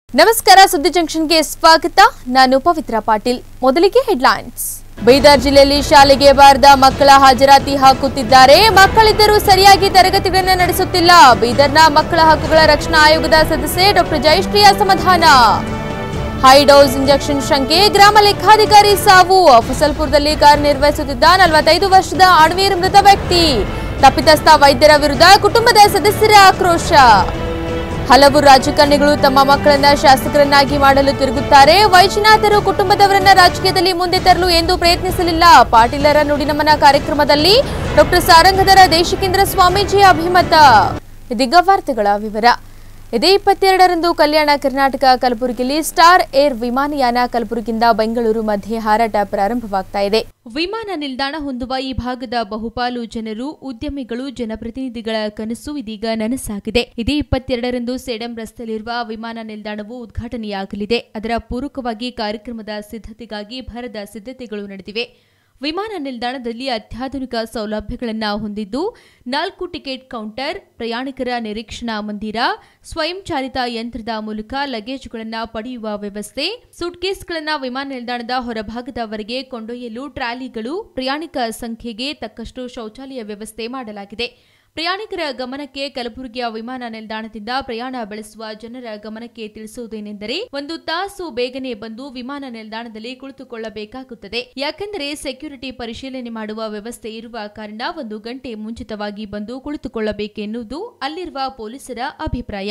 ನಮಸ್ಕಾರ ಸುದ್ದಿ ಜಂಕ್ಷನ್ಗೆ ಸ್ವಾಗತ ನಾನು ಪವಿತ್ರ ಪಾಟೀಲ್ ಮೊದಲಿಗೆ ಹೆಡ್ಲೈನ್ಸ್ ಬೀದರ್ ಜಿಲ್ಲೆಯಲ್ಲಿ ಶಾಲೆಗೆ ಬಾರದ ಮಕ್ಕಳ ಹಾಜರಾತಿ ಹಾಕುತ್ತಿದ್ದಾರೆ ಮಕ್ಕಳಿದ್ದರೂ ಸರಿಯಾಗಿ ತರಗತಿಗಳನ್ನು ನಡೆಸುತ್ತಿಲ್ಲ ಬೀದರ್ನ ಮಕ್ಕಳ ಹಕ್ಕುಗಳ ರಕ್ಷಣಾ ಆಯೋಗದ ಸದಸ್ಯೆ ಡಾಕ್ಟರ್ ಜಯಶ್ರೀ ಅಸಮಾಧಾನ ಹೈ ಡೋಸ್ ಇಂಜೆಕ್ಷನ್ ಶಂಕೆ ಗ್ರಾಮ ಲೆಕ್ಕಾಧಿಕಾರಿ ಸಾವು ಫಸಲ್ಪುರದಲ್ಲಿ ಕಾರ್ಯನಿರ್ವಹಿಸುತ್ತಿದ್ದ ನಲವತ್ತೈದು ವರ್ಷದ ಅಣ್ವೀರ್ ಮೃತ ವ್ಯಕ್ತಿ ತಪ್ಪಿತಸ್ಥ ವೈದ್ಯರ ವಿರುದ್ಧ ಕುಟುಂಬದ ಸದಸ್ಯರ ಆಕ್ರೋಶ ಹಲವು ರಾಜಕಾರಣಿಗಳು ತಮ್ಮ ಮಕ್ಕಳನ್ನ ಶಾಸಕರನ್ನಾಗಿ ಮಾಡಲು ತಿರುಗುತ್ತಾರೆ ವೈಜನಾಥರು ಕುಟುಂಬದವರನ್ನ ರಾಜಕೀಯದಲ್ಲಿ ಮುಂದೆ ತರಲು ಎಂದು ಪ್ರಯತ್ನಿಸಲಿಲ್ಲ ಪಾಟೀಲರ ನುಡಿನಮನ ಕಾರ್ಯಕ್ರಮದಲ್ಲಿ ಡಾಕ್ಟರ್ ಸಾರಂಗಧರ ದೇಶಿಕೇಂದ್ರ ಸ್ವಾಮೀಜಿ ಅಭಿಮತ ಇದೀಗ ವಾರ್ತೆಗಳ ವಿವರ ಇದೇ ಇಪ್ಪತ್ತೆರಡರಂದು ಕಲ್ಯಾಣ ಕರ್ನಾಟಕ ಕಲಬುರಗಿಯಲ್ಲಿ ಸ್ಟಾರ್ ಏರ್ ವಿಮಾನಯಾನ ಕಲಬುರಗಿಯಿಂದ ಬೆಂಗಳೂರು ಮಧ್ಯೆ ಹಾರಾಟ ಪ್ರಾರಂಭವಾಗ್ತಾ ಇದೆ ವಿಮಾನ ನಿಲ್ದಾಣ ಹೊಂದುವ ಈ ಭಾಗದ ಬಹುಪಾಲು ಜನರು ಉದ್ಯಮಿಗಳು ಜನಪ್ರತಿನಿಧಿಗಳ ಕನಸು ಇದೀಗ ನನಸಾಗಿದೆ ಇದೇ ಇಪ್ಪತ್ತೆರಡರಂದು ಸೇಡಂ ರಸ್ತೆಯಲ್ಲಿರುವ ವಿಮಾನ ನಿಲ್ದಾಣವು ಉದ್ಘಾಟನೆಯಾಗಲಿದೆ ಅದರ ಪೂರಕವಾಗಿ ಕಾರ್ಯಕ್ರಮದ ಸಿದ್ಧತೆಗಾಗಿ ಭರದ ಸಿದ್ಧತೆಗಳು ನಡೆದಿವೆ ವಿಮಾನ ನಿಲ್ದಾಣದಲ್ಲಿ ಅತ್ಯಾಧುನಿಕ ಸೌಲಭ್ಯಗಳನ್ನು ಹೊಂದಿದ್ದು ನಾಲ್ಕು ಟಿಕೆಟ್ ಕೌಂಟರ್ ಪ್ರಯಾಣಿಕರ ನಿರೀಕ್ಷಣಾ ಮಂದಿರ ಸ್ವಯಂಚಾಲಿತ ಯಂತ್ರದ ಮೂಲಕ ಲಗೇಜ್ಗಳನ್ನು ಪಡೆಯುವ ವ್ಯವಸ್ಥೆ ಸೂಟ್ಕೇಸ್ಗಳನ್ನು ವಿಮಾನ ನಿಲ್ದಾಣದ ಹೊರಭಾಗದವರೆಗೆ ಕೊಂಡೊಯ್ಯಲು ಟ್ರಾಲಿಗಳು ಪ್ರಯಾಣಿಕ ಸಂಖ್ಯೆಗೆ ತಕ್ಕಷ್ಟು ಶೌಚಾಲಯ ವ್ಯವಸ್ಥೆ ಮಾಡಲಾಗಿದೆ ಪ್ರಯಾಣಿಕರ ಗಮನಕ್ಕೆ ಕಲಬುರಗಿಯ ವಿಮಾನ ನಿಲ್ದಾಣದಿಂದ ಪ್ರಯಾಣ ಬೆಳೆಸುವ ಜನರ ಗಮನಕ್ಕೆ ತಿಳಿಸುವುದೇನೆಂದರೆ ಒಂದು ತಾಸು ಬೇಗನೆ ಬಂದು ವಿಮಾನ ನಿಲ್ದಾಣದಲ್ಲಿ ಕುಳಿತುಕೊಳ್ಳಬೇಕಾಗುತ್ತದೆ ಯಾಕೆಂದರೆ ಸೆಕ್ಯೂರಿಟಿ ಪರಿಶೀಲನೆ ಮಾಡುವ ವ್ಯವಸ್ಥೆ ಇರುವ ಕಾರಣ ಒಂದು ಗಂಟೆ ಮುಂಚಿತವಾಗಿ ಬಂದು ಕುಳಿತುಕೊಳ್ಳಬೇಕೆನ್ನುವುದು ಅಲ್ಲಿರುವ ಪೊಲೀಸರ ಅಭಿಪ್ರಾಯ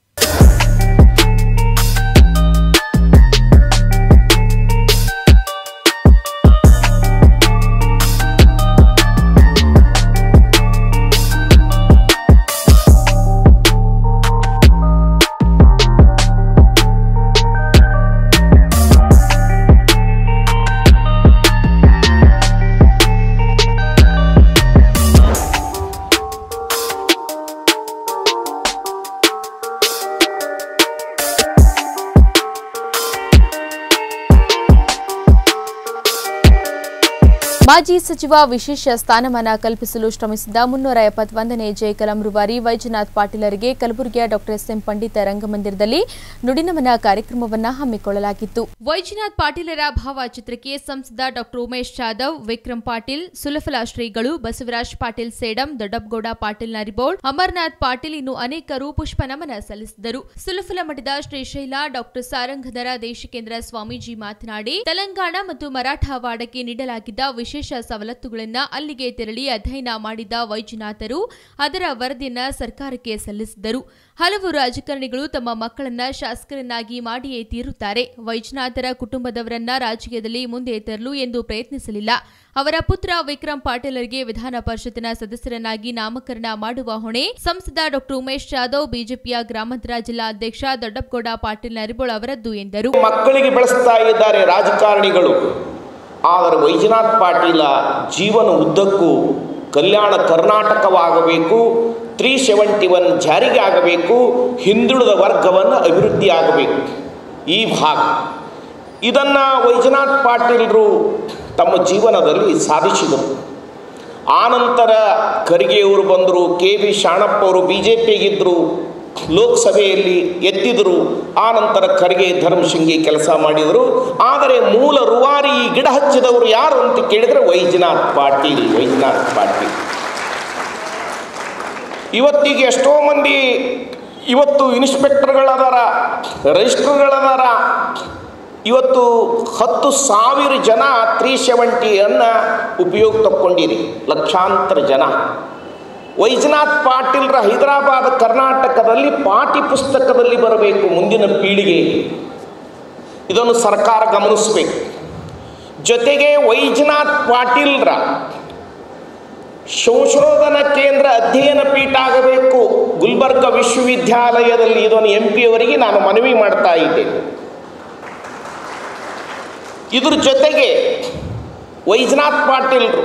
ಮಾಜಿ ಸಚಿವ ವಿಶೇಷ ಸ್ಥಾನಮಾನ ಕಲ್ಪಿಸಲು ಶ್ರಮಿಸಿದ್ದ ಮುನ್ನೂರ ಎಪ್ಪತ್ತೊಂದನೇ ಜಯ ಕಲಂರುವಾರಿ ವೈಜನಾಥ್ ಪಾಟೀಲರಿಗೆ ಕಲಬುರಗಿಯ ಡಾಕ್ಟರ್ ಎಸ್ ಎಂ ಪಂಡಿತ ರಂಗಮಂದಿರದಲ್ಲಿ ನುಡಿನಮನ ಕಾರ್ಯಕ್ರಮವನ್ನು ಹಮ್ಮಿಕೊಳ್ಳಲಾಗಿತ್ತು ವೈಜನಾಥ್ ಪಾಟೀಲರ ಭಾವಚಿತ್ರಕ್ಕೆ ಸಂಸದ ಡಾಕ್ಟರ್ ಉಮೇಶ್ ಜಾಧವ್ ವಿಕ್ರಮ್ ಪಾಟೀಲ್ ಸುಲಫಲ ಶ್ರೀಗಳು ಬಸವರಾಜ್ ಪಾಟೀಲ್ ಸೇಡಂ ದೊಡ್ಡಪ್ಪಗೌಡ ಪಾಟೀಲ್ ನರಿಬೋಳ್ ಅಮರ್ನಾಥ್ ಪಾಟೀಲ್ ಇನ್ನು ಅನೇಕರು ಪುಷ್ಪ ನಮನ ಸಲ್ಲಿಸಿದರು ಸುಲಫಲ ಮಠದ ಶ್ರೀಶೈಲ ಡಾಕ್ಟರ್ ಸಾರಂಗಧರ ದೇಶಿಕೇಂದ್ರ ಸ್ವಾಮೀಜಿ ಮಾತನಾಡಿ ತೆಲಂಗಾಣ ಮತ್ತು ಮರಾಠವಾಡಕ್ಕೆ ನೀಡಲಾಗಿದ್ದ ವಿಶೇಷ ಸವಲತ್ತುಗಳನ್ನ ಅಲ್ಲಿಗೆ ತೆರಳಿ ಅಧ್ಯಯನ ಮಾಡಿದ ವೈದ್ಯನಾಥರು ಅದರ ವರದಿಯನ್ನ ಸರ್ಕಾರಕ್ಕೆ ಸಲ್ಲಿಸಿದರು ಹಲವು ರಾಜಕಾರಣಿಗಳು ತಮ್ಮ ಮಕ್ಕಳನ್ನ ಶಾಸಕರನ್ನಾಗಿ ಮಾಡಿಯೇ ತೀರುತ್ತಾರೆ ವೈದ್ಯನಾಥರ ಕುಟುಂಬದವರನ್ನ ರಾಜಕೀಯದಲ್ಲಿ ಮುಂದೆ ತರಲು ಎಂದು ಪ್ರಯತ್ನಿಸಲಿಲ್ಲ ಅವರ ಪುತ್ರ ವಿಕ್ರಮ್ ಪಾಟೀಲರಿಗೆ ವಿಧಾನ ಪರಿಷತ್ತಿನ ಸದಸ್ಯರನ್ನಾಗಿ ನಾಮಕರಣ ಮಾಡುವ ಹೊಣೆ ಸಂಸದ ಡಾಕ್ಟರ್ ಉಮೇಶ್ ಜಾಧವ್ ಬಿಜೆಪಿಯ ಗ್ರಾಮಾಂತರ ಜಿಲ್ಲಾ ಅಧ್ಯಕ್ಷ ದೊಡ್ಡಪ್ಪಗೌಡ ಪಾಟೀಲ್ ನರಿಬೋಳ್ ಅವರದ್ದು ಎಂದರು ಮಕ್ಕಳಿಗೆ ಬೆಳೆಸ್ತಾ ಇದ್ದಾರೆ ರಾಜಕಾರಣಿಗಳು ಆದರೆ ವೈಜನಾಥ್ ಪಾಟೀಲ ಜೀವನ ಉದ್ದಕ್ಕೂ ಕಲ್ಯಾಣ ಕರ್ನಾಟಕವಾಗಬೇಕು ತ್ರೀ ಸೆವೆಂಟಿ ಒನ್ ಜಾರಿಗೆ ಆಗಬೇಕು ಹಿಂದುಳಿದ ವರ್ಗವನ್ನು ಅಭಿವೃದ್ಧಿ ಆಗಬೇಕು ಈ ಭಾಗ ಇದನ್ನು ವೈಜನಾಥ್ ಪಾಟೀಲರು ತಮ್ಮ ಜೀವನದಲ್ಲಿ ಸಾಧಿಸಿದರು ಆನಂತರ ಖರ್ಗೆಯವರು ಬಂದರು ಕೆ ವಿ ಶಾಣಪ್ಪ ಅವರು ಬಿ ಜೆ ಪಿಗಿದ್ದರು ಲೋಕಸಭೆಯಲ್ಲಿ ಎತ್ತಿದರು ಆನಂತರ ಖರ್ಗೆ ಧರ್ಮಶಿಂಗಿ ಕೆಲಸ ಮಾಡಿದರು ಆದರೆ ಮೂಲ ರುವಾರಿ ಈ ಗಿಡ ಹಚ್ಚಿದವರು ಯಾರು ಅಂತ ಕೇಳಿದರೆ ವೈಜನಾಥ್ ಪಾಟೀಲ್ ವೈಜನಾಥ್ ಪಾಟೀಲ್ ಇವತ್ತಿಗೆ ಎಷ್ಟೋ ಮಂದಿ ಇವತ್ತು ಇನ್ಸ್ಪೆಕ್ಟರ್ಗಳದಾರ ರಿಜಿಸ್ಟ್ರರ್ಗಳದಾರ ಇವತ್ತು ಹತ್ತು ಸಾವಿರ ಜನ ತ್ರೀ ಸೆವೆಂಟಿಯನ್ನು ಉಪಯೋಗ ತಕ್ಕೊಂಡಿರಿ ಲಕ್ಷಾಂತರ ಜನ ವೈಜನಾಥ್ ಪಾಟೀಲ್ರ ಹೈದರಾಬಾದ್ ಕರ್ನಾಟಕದಲ್ಲಿ ಪಾಠ್ಯ ಪುಸ್ತಕದಲ್ಲಿ ಬರಬೇಕು ಮುಂದಿನ ಪೀಳಿಗೆ ಇದನ್ನು ಸರ್ಕಾರ ಗಮನಿಸಬೇಕು ಜೊತೆಗೆ ವೈಜನಾಥ್ ಪಾಟೀಲ್ರ ಸಂಶೋಧನಾ ಕೇಂದ್ರ ಅಧ್ಯಯನ ಪೀಠ ಆಗಬೇಕು ಗುಲ್ಬರ್ಗ ವಿಶ್ವವಿದ್ಯಾಲಯದಲ್ಲಿ ಇದನ್ನು ಎಂ ಪಿ ಅವರಿಗೆ ನಾನು ಮನವಿ ಮಾಡ್ತಾ ಇದ್ದೇನೆ ಇದ್ರ ಜೊತೆಗೆ ವೈಜನಾಥ್ ಪಾಟೀಲ್ರು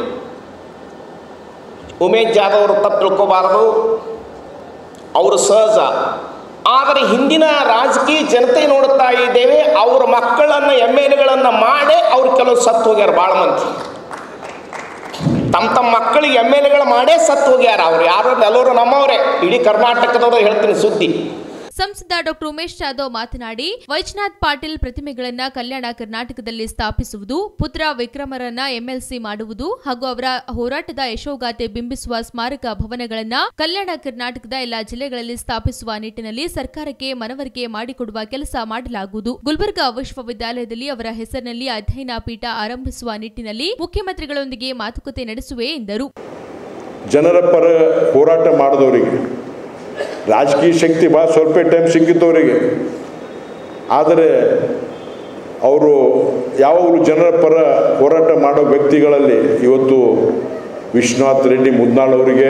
ಉಮೇಶ್ ಜಾಧವ್ ಅವರು ತಪ್ಪು ತಿಳ್ಕೋಬಾರದು ಅವರು ಸಹಜ ಆದರೆ ಹಿಂದಿನ ರಾಜಕೀಯ ಜನತೆ ನೋಡ್ತಾ ಇದ್ದೇವೆ ಅವ್ರ ಮಕ್ಕಳನ್ನು ಎಮ್ ಎಲ್ ಎಗಳನ್ನು ಮಾಡೇ ಅವ್ರು ಕೆಲವು ಸತ್ತು ಹೋಗ್ಯಾರ ಭಾಳ ಮಂದಿ ತಮ್ಮ ತಮ್ಮ ಮಕ್ಕಳಿಗೆ ಎಮ್ ಎಲ್ ಎಗಳು ಮಾಡೇ ಸತ್ತು ಹೋಗ್ಯಾರ ಅವ್ರು ಯಾರು ಎಲ್ಲರೂ ನಮ್ಮವರೇ ಇಡೀ ಕರ್ನಾಟಕದವ್ರು ಹೇಳ್ತೀನಿ ಸುದ್ದಿ ಸಂಸದ ಡಾಕ್ಟರ್ ಉಮೇಶ್ ಜಾಧವ್ ಮಾತನಾಡಿ ವೈಜ್ನಾಥ್ ಪಾಟೀಲ್ ಪ್ರತಿಮೆಗಳನ್ನ ಕಲ್ಯಾಣ ಕರ್ನಾಟಕದಲ್ಲಿ ಸ್ಥಾಪಿಸುವುದು ಪುತ್ರ ವಿಕ್ರಮರನ್ನ ಎಂಎಲ್ಸಿ ಮಾಡುವುದು ಹಾಗೂ ಅವರ ಹೋರಾಟದ ಯಶೋಗಾಥೆ ಬಿಂಬಿಸುವ ಸ್ಮಾರಕ ಭವನಗಳನ್ನ ಕಲ್ಯಾಣ ಕರ್ನಾಟಕದ ಎಲ್ಲಾ ಜಿಲ್ಲೆಗಳಲ್ಲಿ ಸ್ಥಾಪಿಸುವ ನಿಟ್ಟಿನಲ್ಲಿ ಸರ್ಕಾರಕ್ಕೆ ಮನವರಿಕೆ ಮಾಡಿಕೊಡುವ ಕೆಲಸ ಮಾಡಲಾಗುವುದು ಗುಲ್ಬರ್ಗಾ ವಿಶ್ವವಿದ್ಯಾಲಯದಲ್ಲಿ ಅವರ ಹೆಸರಿನಲ್ಲಿ ಅಧ್ಯಯನ ಪೀಠ ಆರಂಭಿಸುವ ನಿಟ್ಟಿನಲ್ಲಿ ಮುಖ್ಯಮಂತ್ರಿಗಳೊಂದಿಗೆ ಮಾತುಕತೆ ನಡೆಸುವೆ ಎಂದರು ಜನರ ಪರ ಹೋರಾಟ ಮಾಡಿದವರಿಗೆ ರಾಜಕೀಯ ಶಕ್ತಿ ಭಾಳ ಸ್ವಲ್ಪ ಟೈಮ್ ಸಿಕ್ಕಿದ್ದವರಿಗೆ ಆದರೆ ಅವರು ಯಾವಾಗಲೂ ಜನರ ಪರ ಹೋರಾಟ ಮಾಡೋ ವ್ಯಕ್ತಿಗಳಲ್ಲಿ ಇವತ್ತು ವಿಶ್ವನಾಥ್ ರೆಡ್ಡಿ ಮುದ್ನಾಳ್ ಅವರಿಗೆ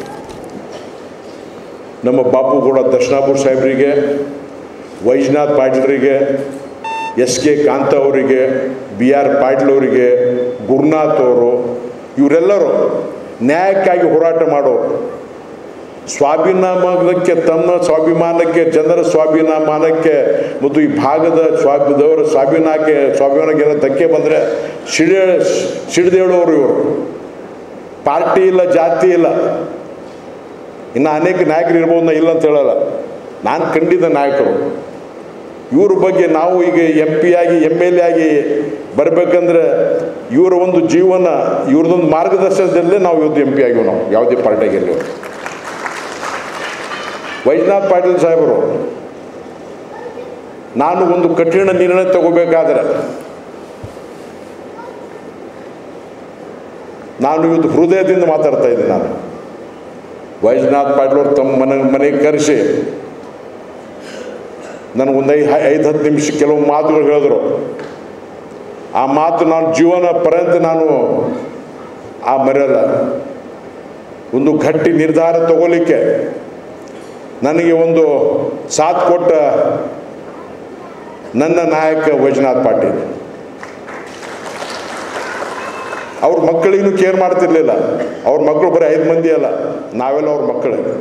ನಮ್ಮ ಬಾಪುಗೌಡ ದರ್ಶನಾಪುರ್ ಸಾಹೇಬರಿಗೆ ವೈಜ್ನಾಥ್ ಪಾಟೀಲ್ರಿಗೆ ಎಸ್ ಕೆ ಕಾಂತ ಅವರಿಗೆ ಬಿ ಆರ್ ಪಾಟೀಲ್ ಅವರಿಗೆ ಗುರುನಾಥ್ ಅವರು ಇವರೆಲ್ಲರೂ ನ್ಯಾಯಕ್ಕಾಗಿ ಹೋರಾಟ ಮಾಡೋರು ಸ್ವಾಭಿಮಾನಕ್ಕೆ ತಮ್ಮ ಸ್ವಾಭಿಮಾನಕ್ಕೆ ಜನರ ಸ್ವಾಭಿಮಾನಕ್ಕೆ ಮತ್ತು ಈ ಭಾಗದ ಸ್ವಾಭಿದವರ ಸ್ವಾಭಿಮಾನಕ್ಕೆ ಸ್ವಾಭಿಮಾನಕ್ಕೆ ಏನೋ ಧಕ್ಕೆ ಬಂದರೆ ಸಿಡ ಸಿಡಿದೇಳೋರು ಇವರು ಪಾರ್ಟಿ ಇಲ್ಲ ಜಾತಿ ಇಲ್ಲ ಇನ್ನು ಅನೇಕ ನಾಯಕರು ಇರ್ಬೋದು ನಾ ಇಲ್ಲ ಅಂತ ಹೇಳಲ್ಲ ನಾನು ಕಂಡಿದ್ದ ನಾಯಕರು ಇವ್ರ ಬಗ್ಗೆ ನಾವು ಈಗ ಎಂ ಪಿ ಆಗಿ ಎಮ್ ಎಲ್ ಎ ಆಗಿ ಬರಬೇಕಂದ್ರೆ ಇವರ ಒಂದು ಜೀವನ ಇವ್ರದೊಂದು ಮಾರ್ಗದರ್ಶನದಲ್ಲೇ ನಾವು ಇವತ್ತು ಎಂ ಪಿ ಆಗಿವಿ ನಾವು ಯಾವುದೇ ಪಾರ್ಟಿಯಾಗಿರಲಿ ವೈಜ್ನಾಥ್ ಪಾಟೀಲ್ ಸಾಹೇಬರು ನಾನು ಒಂದು ಕಠಿಣ ನಿರ್ಣಯ ತಗೋಬೇಕಾದ್ರೆ ನಾನು ಇವತ್ತು ಹೃದಯದಿಂದ ಮಾತಾಡ್ತಾ ಇದ್ದೀನಿ ನಾನು ವೈಜ್ನಾಥ್ ಪಾಟೀಲ್ ಅವರು ತಮ್ಮ ಮನೆ ಮನೆಗೆ ಕರೆಸಿ ನನಗೊಂದು ಐ ಐದು ಹತ್ತು ನಿಮಿಷ ಕೆಲವು ಮಾತುಗಳು ಹೇಳಿದ್ರು ಆ ಮಾತು ನಾನು ಜೀವನ ಪರ್ಯಂತ ನಾನು ಆ ಮರೆಯಲ್ಲ ಒಂದು ಗಟ್ಟಿ ನಿರ್ಧಾರ ತಗೋಲಿಕ್ಕೆ ನನಗೆ ಒಂದು ಸಾಥ್ ಕೊಟ್ಟ ನನ್ನ ನಾಯಕ ವೈಜನಾಥ್ ಪಾಟೀಲ್ ಅವ್ರ ಮಕ್ಕಳಿಗೂ ಕೇರ್ ಮಾಡ್ತಿರ್ಲಿಲ್ಲ ಅವ್ರ ಮಕ್ಕಳು ಬರೀ ಐದು ಮಂದಿ ಅಲ್ಲ ನಾವೆಲ್ಲ ಅವ್ರ ಮಕ್ಕಳಿಗೆ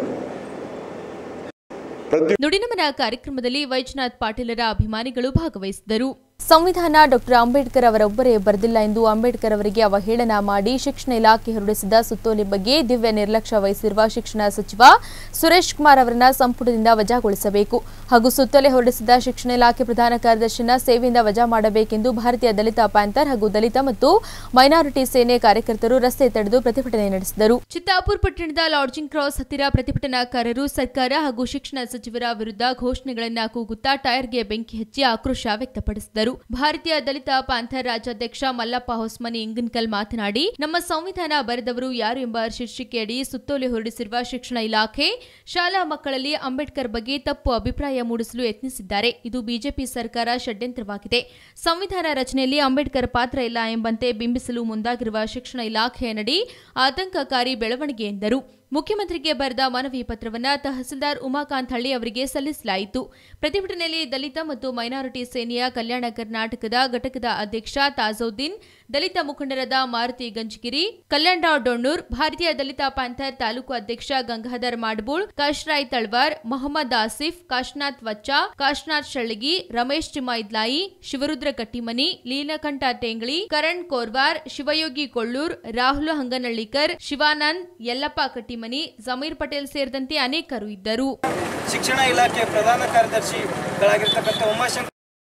ಪ್ರತಿ ನುಡಿನಮನ ಕಾರ್ಯಕ್ರಮದಲ್ಲಿ ವೈಜನಾಥ್ ಪಾಟೀಲರ ಅಭಿಮಾನಿಗಳು ಭಾಗವಹಿಸಿದರು ಸಂವಿಧಾನ ಡಾಕ್ಟರ್ ಅಂಬೇಡ್ಕರ್ ಅವರೊಬ್ಬರೇ ಬರೆದಿಲ್ಲ ಎಂದು ಅಂಬೇಡ್ಕರ್ ಅವರಿಗೆ ಅವಹೇಳನ ಮಾಡಿ ಶಿಕ್ಷಣ ಇಲಾಖೆ ಹೊರಡಿಸಿದ ಸುತ್ತೋಲೆ ಬಗ್ಗೆ ದಿವ್ಯ ನಿರ್ಲಕ್ಷ್ಯ ವಹಿಸಿರುವ ಶಿಕ್ಷಣ ಸಚಿವ ಸುರೇಶ್ ಕುಮಾರ್ ಅವರನ್ನ ಸಂಪುಟದಿಂದ ವಜಾಗೊಳಿಸಬೇಕು ಹಾಗೂ ಸುತ್ತೋಲೆ ಹೊರಡಿಸಿದ ಶಿಕ್ಷಣ ಇಲಾಖೆ ಪ್ರಧಾನ ಕಾರ್ಯದರ್ಶಿನ ಸೇವೆಯಿಂದ ವಜಾ ಮಾಡಬೇಕೆಂದು ಭಾರತೀಯ ದಲಿತ ಪ್ಯಾಂಥರ್ ಹಾಗೂ ದಲಿತ ಮತ್ತು ಮೈನಾರಿಟಿ ಸೇನೆ ಕಾರ್ಯಕರ್ತರು ರಸ್ತೆ ತಡೆದು ಪ್ರತಿಭಟನೆ ನಡೆಸಿದರು ಚಿತ್ತಾಪುರ್ ಪಟ್ಟಣದ ಲಾಡ್ಜಿಂಗ್ ಕ್ರಾಸ್ ಹತ್ತಿರ ಪ್ರತಿಭಟನಾಕಾರರು ಸರ್ಕಾರ ಹಾಗೂ ಶಿಕ್ಷಣ ಸಚಿವರ ವಿರುದ್ಧ ಘೋಷಣೆಗಳನ್ನ ಕೂಗುತ್ತಾ ಟೈರ್ಗೆ ಬೆಂಕಿ ಹಚ್ಚಿ ಆಕ್ರೋಶ ವ್ಯಕ್ತಪಡಿಸಿದರು ಭಾರತೀಯ ದಲಿತ ಪ್ಯಾಂಥರ್ ರಾಜ್ಯಾಧ್ಯಕ್ಷ ಮಲ್ಲಪ್ಪ ಹೊಸ್ಮನಿ ಇಂಗನ್ಕಲ್ ಮಾತನಾಡಿ ನಮ್ಮ ಸಂವಿಧಾನ ಬರೆದವರು ಯಾರು ಎಂಬ ಶೀರ್ಷಿಕೆಯಡಿ ಸುತ್ತೋಲೆ ಹೊರಡಿಸಿರುವ ಶಿಕ್ಷಣ ಇಲಾಖೆ ಶಾಲಾ ಮಕ್ಕಳಲ್ಲಿ ಅಂಬೇಡ್ಕರ್ ಬಗ್ಗೆ ತಪ್ಪು ಅಭಿಪ್ರಾಯ ಮೂಡಿಸಲು ಯತ್ನಿಸಿದ್ದಾರೆ ಇದು ಬಿಜೆಪಿ ಸರ್ಕಾರ ಷಡ್ಯಂತ್ರವಾಗಿದೆ ಸಂವಿಧಾನ ರಚನೆಯಲ್ಲಿ ಅಂಬೇಡ್ಕರ್ ಪಾತ್ರ ಇಲ್ಲ ಎಂಬಂತೆ ಬಿಂಬಿಸಲು ಮುಂದಾಗಿರುವ ಶಿಕ್ಷಣ ಇಲಾಖೆಯ ನಡಿ ಆತಂಕಕಾರಿ ಬೆಳವಣಿಗೆ ಎಂದರು ಮುಖ್ಯಮಂತ್ರಿಗೆ ಬರೆದ ಮನವಿ ಪತ್ರವನ್ನ ತಹಸೀಲ್ದಾರ್ ಉಮಾಕಾಂತ್ ಹಳ್ಳಿ ಅವರಿಗೆ ಸಲ್ಲಿಸಲಾಯಿತು ಪ್ರತಿಭಟನೆಯಲ್ಲಿ ದಲಿತ ಮತ್ತು ಮೈನಾರಿಟಿ ಸೇನೆಯ ಕಲ್ಯಾಣ ಕರ್ನಾಟಕದ ಘಟಕದ ಅಧ್ಯಕ್ಷ ತಾಜೌದ್ದೀನ್ ದಲಿತ ಮುಖಂಡರಾದ ಮಾರುತಿ ಗಂಜಗಿರಿ ಕಲ್ಯಾಣರಾವ್ ಡೊಣ್ಣೂರ್ ಭಾರತೀಯ ದಲಿತ ಪ್ಯಾಂಥರ್ ತಾಲೂಕು ಅಧ್ಯಕ್ಷ ಗಂಗಾಧರ್ ಮಾಡ್ಬೂಳ್ ಕಾಶ್ರಾಯ್ ತಳ್ವಾರ್ ಮೊಹಮ್ಮದ್ ಆಸಿಫ್ ಕಾಶ್ನಾಥ್ ವಚ್ಚಾ ಕಾಶ್ನಾಥ್ ಶಳ್ಳಿಗಿ ರಮೇಶ್ ಚಿಮೈದ್ಲಾಯಿ ಶಿವರುದ್ರ ಕಟ್ಟಿಮನಿ ಲೀಲಕಂಠ ಟೇಂಗ್ಳಿ ಕರಣ್ ಕೋರ್ವಾರ್ ಶಿವಯೋಗಿ ಕೊಳ್ಳೂರ್ ರಾಹುಲ್ ಹಂಗನಳ್ಳಿಕರ್ ಶಿವಾನಂದ್ ಯಲ್ಲಪ್ಪ ಕಟ್ಟಿಮನಿ ಜಮೀರ್ ಪಟೇಲ್ ಸೇರಿದಂತೆ ಅನೇಕರು ಇದ್ದರು ಶಿಕ್ಷಣ ಇಲಾಖೆ ಪ್ರಧಾನ ಕಾರ್ಯದರ್ಶಿಗಳಾಗಿರ್ತಕ್ಕಂಥ ಉಮಾಶಂಕರ್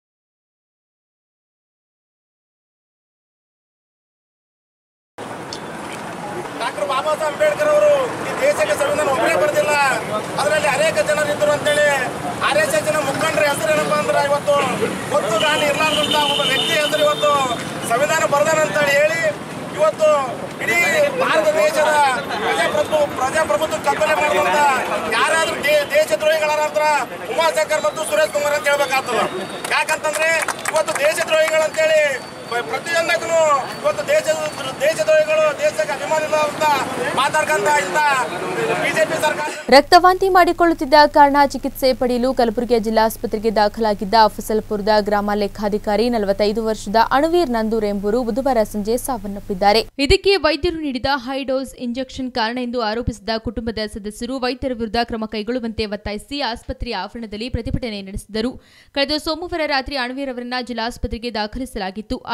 ಡಾಕ್ಟರ್ ಬಾಬಾ ಸಾಹೇಬ್ ಅಂಬೇಡ್ಕರ್ ಅವರು ಈ ದೇಶಕ್ಕೆ ಸಂವಿಧಾನ ಒಬ್ಬರೇ ಬರೆದಿಲ್ಲ ಅದರಲ್ಲಿ ಅನೇಕ ಜನರು ಇದ್ದರು ಅಂತೇಳಿ ಆರ್ ಎಸ್ ಎಸ್ ಮುಖಂಡರ ಹೆಸರು ಏನಪ್ಪ ಅಂದ್ರೆ ಇವತ್ತು ಗೊತ್ತು ನಾನು ಇರ್ಲಾರ್ದಂತ ಒಬ್ಬ ವ್ಯಕ್ತಿ ಹೆಸರು ಇವತ್ತು ಸಂವಿಧಾನ ಬರೆದಾನಂತೇಳಿ ಹೇಳಿ ಇವತ್ತು ಇಡೀ ಭಾರತ ದೇಶದ ಪ್ರಜಾಪ್ರಭು ಪ್ರಜಾಪ್ರಭುತ್ವ ಕಲ್ಪನೆ ಮಾಡುವಂತ ಯಾರಾದ್ರೂ ದೇ- ದೇಶದ್ರೋಹಿಗಳ ಹತ್ರ ಉಮಾಶಂಕರ್ ಮತ್ತು ಸುರೇಶ್ ಕುಮಾರ್ ಅಂತ ಹೇಳ್ಬೇಕಾಗ್ತದ ಯಾಕಂತಂದ್ರೆ ಇವತ್ತು ದೇಶದ್ರೋಹಿಗಳಂತೇಳಿ ಪ್ರ- ಪ್ರತಿಯೊಂದಕ್ಕೂ ಇವತ್ತು ದೇಶದ ದೇಶದ್ರೋಹಿಗಳು ದೇಶಕ್ಕೆ ಅಭಿಮಾನಿ ಇಲ್ಲ ಅಂತ ಮಾತಾಡ್ಕೊಂತ ಇಂತ ಬಿಜೆಪಿ ಸರ್ಕಾರ ರಕ್ತವಾಂತಿ ಮಾಡಿಕೊಳ್ಳುತ್ತಿದ್ದ ಕಾರಣ ಚಿಕಿತ್ಸೆ ಪಡೆಯಲು ಕಲಬುರಗಿಯ ಜಿಲ್ಲಾಸ್ಪತ್ರೆಗೆ ದಾಖಲಾಗಿದ್ದ ಅಫಸಲ್ಪುರದ ಗ್ರಾಮ ಲೆಕ್ಕಾಧಿಕಾರಿ ನಲವತ್ತೈದು ವರ್ಷದ ಅಣುವೀರ್ ನಂದೂರ್ ಎಂಬುವರು ಬುಧವಾರ ಸಂಜೆ ಸಾವನ್ನಪ್ಪಿದ್ದಾರೆ ಇದಕ್ಕೆ ವೈದ್ಯರು ನೀಡಿದ ಹೈ ಡೋಸ್ ಇಂಜೆಕ್ಷನ್ ಕಾರಣ ಎಂದು ಆರೋಪಿಸಿದ ಕುಟುಂಬದ ಸದಸ್ಯರು ವೈದ್ಯರ ವಿರುದ್ಧ ಕ್ರಮ ಕೈಗೊಳ್ಳುವಂತೆ ಒತ್ತಾಯಿಸಿ ಆಸ್ಪತ್ರೆಯ ಆವರಣದಲ್ಲಿ ಪ್ರತಿಭಟನೆ ನಡೆಸಿದರು ಕಳೆದ ಸೋಮವಾರ ರಾತ್ರಿ ಅಣುವೀರ್ ಅವರನ್ನ ಜಿಲ್ಲಾಸ್ಪತ್ರೆಗೆ ದಾಖಲಿಸಲಾಗಿತ್ತು ಆ